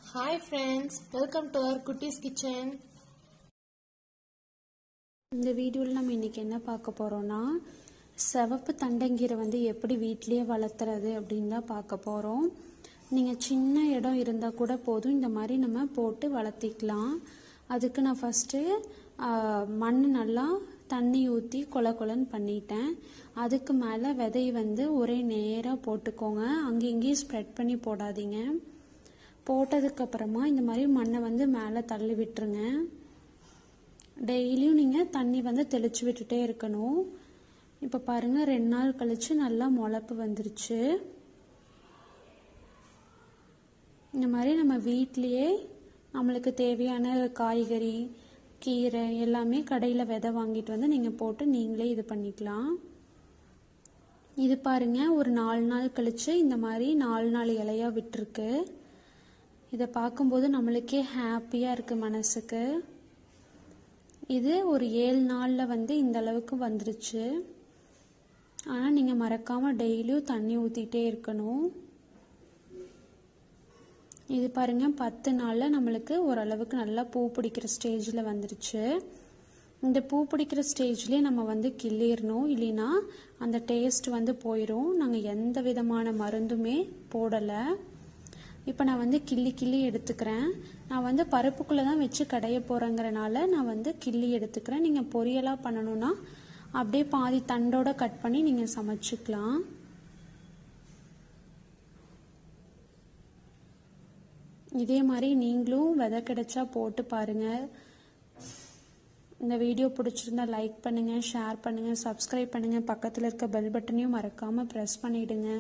hi friends welcome to our குட்டீஸ் kitchen இந்த வீடியோவில் நம்ம இன்றைக்கி என்ன பார்க்க போகிறோன்னா சிவப்பு தண்டங்கீரை வந்து எப்படி வீட்டிலேயே வளர்த்துறது அப்படின்னு தான் பார்க்க போகிறோம் நீங்கள் சின்ன இடம் இருந்தால் கூட போதும் இந்த மாதிரி நம்ம போட்டு வளர்த்திக்கலாம் அதுக்கு நான் ஃபஸ்ட்டு மண் நல்லா தண்ணி ஊற்றி கொல கொலன்னு பண்ணிட்டேன் அதுக்கு மேலே விதை வந்து ஒரே நேராக போட்டுக்கோங்க அங்கே இங்கேயும் ஸ்ப்ரெட் பண்ணி போடாதீங்க போட்டதுக்கப்புறமா இந்த மாதிரி மண்ணை வந்து மேலே தள்ளி விட்டுருங்க டெய்லியும் நீங்கள் தண்ணி வந்து தெளித்து விட்டுட்டே இருக்கணும் இப்போ பாருங்கள் ரெண்டு நாள் கழித்து நல்லா முளப்பு வந்துருச்சு இந்த மாதிரி நம்ம வீட்லேயே நம்மளுக்கு தேவையான காய்கறி கீரை எல்லாமே கடையில் விதை வாங்கிட்டு வந்து நீங்கள் போட்டு நீங்களே இது பண்ணிக்கலாம் இது பாருங்க ஒரு நாலு நாள் கழித்து இந்த மாதிரி நாலு நாலு இலையாக விட்டுருக்கு இதை பார்க்கும்போது நம்மளுக்கே ஹாப்பியாக இருக்குது மனசுக்கு இது ஒரு ஏழு நாளில் வந்து இந்த அளவுக்கு வந்துருச்சு ஆனால் நீங்கள் மறக்காமல் டெய்லியும் தண்ணி ஊற்றிட்டே இருக்கணும் இது பாருங்க பத்து நாளில் நம்மளுக்கு ஓரளவுக்கு நல்லா பூ பிடிக்கிற ஸ்டேஜில் வந்துருச்சு இந்த பூ பிடிக்கிற ஸ்டேஜ்லேயே நம்ம வந்து கிள்ளிடணும் இல்லைன்னா அந்த டேஸ்ட் வந்து போயிடும் நாங்கள் எந்த விதமான மருந்துமே போடலை இப்போ நான் வந்து கிள்ளி கிள்ளி எடுத்துக்கிறேன் நான் வந்து பருப்புக்குள்ளே தான் வச்சு கடைய போகிறேங்கிறனால நான் வந்து கிள்ளி எடுத்துக்கிறேன் நீங்கள் பொரியலாக பண்ணணும்னா அப்படியே பாதி தண்டோட கட் பண்ணி நீங்கள் சமைச்சிக்கலாம் இதே மாதிரி நீங்களும் விதை கிடைச்சா போட்டு பாருங்கள் இந்த வீடியோ பிடிச்சிருந்தா லைக் பண்ணுங்கள் ஷேர் பண்ணுங்கள் சப்ஸ்கிரைப் பண்ணுங்கள் பக்கத்தில் இருக்க பெல் பட்டனையும் மறக்காமல் ப்ரெஸ் பண்ணிவிடுங்க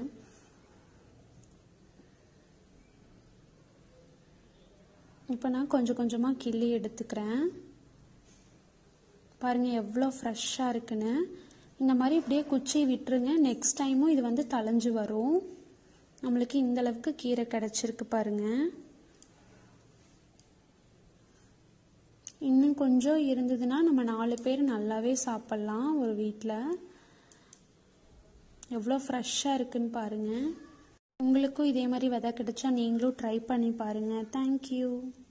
இப்போ நான் கொஞ்சம் கொஞ்சமாக கிள்ளி எடுத்துக்கிறேன் பாருங்கள் எவ்வளோ ஃப்ரெஷ்ஷாக இருக்குன்னு இந்த மாதிரி இப்படியே குச்சி விட்டுருங்க நெக்ஸ்ட் டைமும் இது வந்து தளைஞ்சு வரும் நம்மளுக்கு இந்த அளவுக்கு கீரை கிடச்சிருக்கு பாருங்கள் இன்னும் கொஞ்சம் இருந்ததுன்னா நம்ம நாலு பேர் நல்லாவே சாப்பிட்லாம் ஒரு வீட்டில் எவ்வளோ ஃப்ரெஷ்ஷாக இருக்குன்னு பாருங்கள் உங்களுக்கும் இதே மாதிரி விதை கிடைச்சா நீங்களும் ட்ரை பண்ணி பாருங்கள் தேங்க்யூ